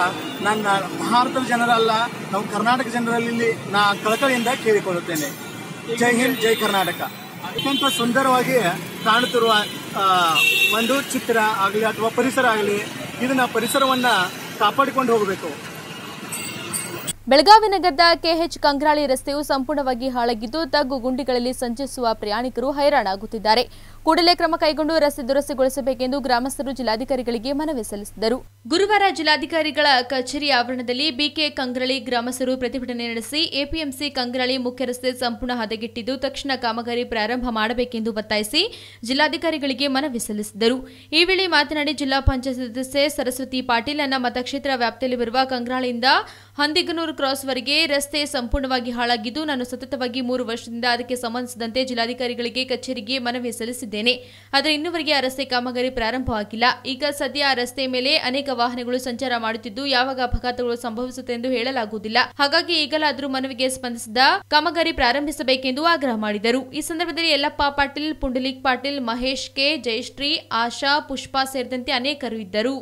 ನನ್ನ ಭಾರತದ ಜನರಲ್ಲ ನಾವು ಕರ್ನಾಟಕ ಜನರಲ್ಲಿ ನಾ ಕಳಕಳಿಯಿಂದ ಕೇಳಿಕೊಳ್ಳುತ್ತೇನೆ ಜೈ ಹಿಂದ್ ಜೈ ಕರ್ನಾಟಕ ಅತ್ಯಂತ ಸುಂದರವಾಗಿ ಕಾಣುತ್ತಿರುವ ಆ, ಒಂದು ಚಿತ್ರ ಆಗಲಿ ಅಥವಾ ಪರಿಸರ ಆಗಲಿ ಇದನ್ನ ಪರಿಸರವನ್ನ ಕಾಪಾಡಿಕೊಂಡು ಹೋಗಬೇಕು ಬೆಳಗಾವಿ ನಗರದ ಕೆಎಚ್ ಕಂಗ್ರಾಳಿ ರಸ್ತೆಯು ಸಂಪೂರ್ಣವಾಗಿ ಹಾಳಾಗಿದ್ದು ತಗ್ಗು ಗುಂಡಿಗಳಲ್ಲಿ ಸಂಚರಿಸುವ ಪ್ರಯಾಣಿಕರು ಹೈರಾಣಾಗುತ್ತಿದ್ದಾರೆ ಕೂಡಲೇ ಕ್ರಮ ಕೈಗೊಂಡು ರಸ್ತೆ ದುರಸ್ತಿಗೊಳಿಸಬೇಕೆಂದು ಗ್ರಾಮಸ್ಥರು ಜಿಲ್ಲಾಧಿಕಾರಿಗಳಿಗೆ ಮನವಿ ಸಲ್ಲಿಸಿದರು ಗುರುವಾರ ಜಿಲ್ಲಾಧಿಕಾರಿಗಳ ಕಚೇರಿ ಆವರಣದಲ್ಲಿ ಬಿಕೆ ಕಂಗ್ರಳಿ ಗ್ರಾಮಸ್ಥರು ಪ್ರತಿಭಟನೆ ನಡೆಸಿ ಎಪಿಎಂಸಿ ಕಂಗ್ರಳಿ ಮುಖ್ಯ ರಸ್ತೆ ಸಂಪೂರ್ಣ ಹದಗೆಟ್ಟಿದ್ದು ತಕ್ಷಣ ಕಾಮಗಾರಿ ಪ್ರಾರಂಭ ಮಾಡಬೇಕೆಂದು ಒತ್ತಾಯಿಸಿ ಜಿಲ್ಲಾಧಿಕಾರಿಗಳಿಗೆ ಮನವಿ ಸಲ್ಲಿಸಿದರು ಈ ವೇಳೆ ಮಾತನಾಡಿ ಜಿಲ್ಲಾ ಪಂಚಾಯತ್ ಸದಸ್ಯೆ ಸರಸ್ವತಿ ಪಾಟೀಲ್ ನನ್ನ ಮತಕ್ಷೇತ್ರ ವ್ಯಾಪ್ತಿಯಲ್ಲಿ ಬರುವ ಕಂಗ್ರಾಳಿಂದ ಹಂದಿಗನೂರು ಕ್ರಾಸ್ವರೆಗೆ ರಸ್ತೆ ಸಂಪೂರ್ಣವಾಗಿ ಹಾಳಾಗಿದ್ದು ನಾನು ಸತತವಾಗಿ ಮೂರು ವರ್ಷದಿಂದ ಅದಕ್ಕೆ ಸಂಬಂಧಿಸಿದಂತೆ ಜಿಲ್ಲಾಧಿಕಾರಿಗಳಿಗೆ ಕಚೇರಿಗೆ ಮನವಿ ಸಲ್ಲಿಸಿದ್ದೇನೆ ಆದರೆ ಇನ್ನೂವರೆಗೆ ಆ ರಸ್ತೆ ಕಾಮಗಾರಿ ಪ್ರಾರಂಭವಾಗಿಲ್ಲ ಈಗ ಸದ್ಯ ಆ ರಸ್ತೆ ಮೇಲೆ ಅನೇಕ ವಾಹನಗಳು ಸಂಚಾರ ಮಾಡುತ್ತಿದ್ದು ಯಾವಾಗ ಅಪಘಾತಗಳು ಸಂಭವಿಸುತ್ತೆ ಎಂದು ಹೇಳಲಾಗುವುದಿಲ್ಲ ಹಾಗಾಗಿ ಈಗಲಾದರೂ ಮನವಿಗೆ ಸ್ಪಂದಿಸಿದ ಕಾಮಗಾರಿ ಪ್ರಾರಂಭಿಸಬೇಕೆಂದು ಆಗ್ರಹ ಮಾಡಿದರು ಈ ಸಂದರ್ಭದಲ್ಲಿ ಯಲ್ಲಪ್ಪ ಪಾಟೀಲ್ ಪುಂಡಲೀಕ್ ಪಾಟೀಲ್ ಮಹೇಶ್ ಕೆ ಜಯಶ್ರೀ ಆಶಾ पुष्पा ಸೇರಿದಂತೆ ಅನೇಕರು ಇದ್ದರು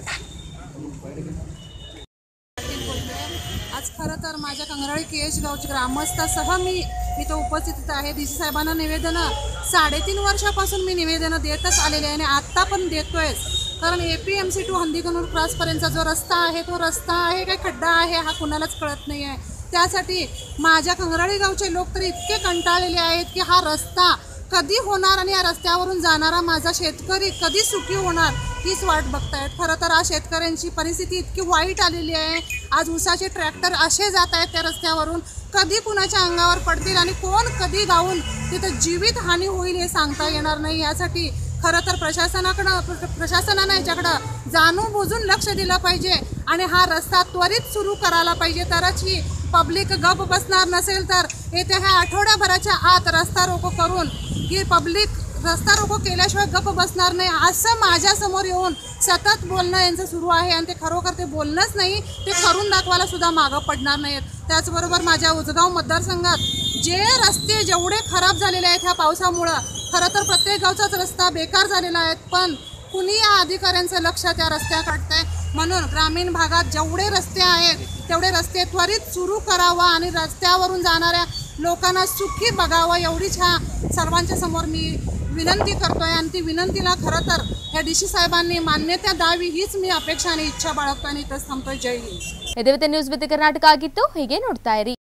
आज खरं तर माझ्या कंगराळी के एच गावचे ग्रामस्थासह मी इथं उपस्थित आहे डी सी साहेबांना निवेदनं साडेतीन वर्षापासून मी निवेदनं देतच आलेले आहे आणि आत्ता पण देतोयच कारण A P M C to Handikanur क्रॉसपर्यंतचा जो रस्ता आहे तो रस्ता आहे काय खड्डा आहे हा कुणालाच कळत नाही आहे त्यासाठी माझ्या कंगराळी गावचे लोक तर इतके कंटाळलेले आहेत की हा रस्ता कधी होणार आणि या रस्त्यावरून जाणारा माझा शेतकरी कधी सुखी होणार हीच वाट बघतायत खरं तर आज शेतकऱ्यांची परिस्थिती इतकी वाईट आलेली आहे आज ऊसाचे ट्रॅक्टर असे जात आहेत त्या रस्त्यावरून कधी कुणाच्या अंगावर पडतील आणि कोण कधी गाऊन तिथं जीवित हानी होईल हे सांगता येणार नाही यासाठी खरं तर प्रशासनाकडं प्र- प्रशासनानं याच्याकडं जाणून बुजून लक्ष दिलं पाहिजे आणि हा रस्ता त्वरित सुरू करायला पाहिजे तरच ही पब्लिक गप बसणार नसेल तर येत्या ह्या आठवड्याभराच्या आत रस्ता रोको करून ही पब्लिक रस्ता रोको केल्याशिवाय गप बसणार नाही असं माझ्यासमोर येऊन सतत बोलणं यांचं सुरू आहे आणि ते खरोखर ते बोलणंच नाही ते करून दाखवायला सुद्धा मागं पडणार नाहीत त्याचबरोबर माझ्या उजगाव मतदारसंघात जे रस्ते जेवढे खराब झालेले आहेत ह्या पावसामुळं खरं तर प्रत्येक गावचाच रस्ता बेकार झालेला आहे पण कुणी या अधिकाऱ्यांचं लक्ष त्या रस्त्याकडतंय म्हणून ग्रामीण भागात जेवढे रस्ते आहेत तेवढे रस्ते त्वरित सुरू करावा आणि रस्त्यावरून जाणाऱ्या लोकांना सुखी बघावं एवढीच ह्या सर्वांच्या समोर मी विनंती करतोय आणि ती विनंतीला खरं तर ह्या डी सी साहेबांनी मान्यता द्यावी हीच मी अपेक्षा आणि इच्छा बाळगतो आणि इथंच थांबतोय जय हिंद ಇದೇ ನ್ಯೂಸ್ ವಿತ್ ಕರ್ನಾಟಕ ಆಗಿತ್ತು ಹೀಗೆ ನೋಡ್ತಾ ಇರಿ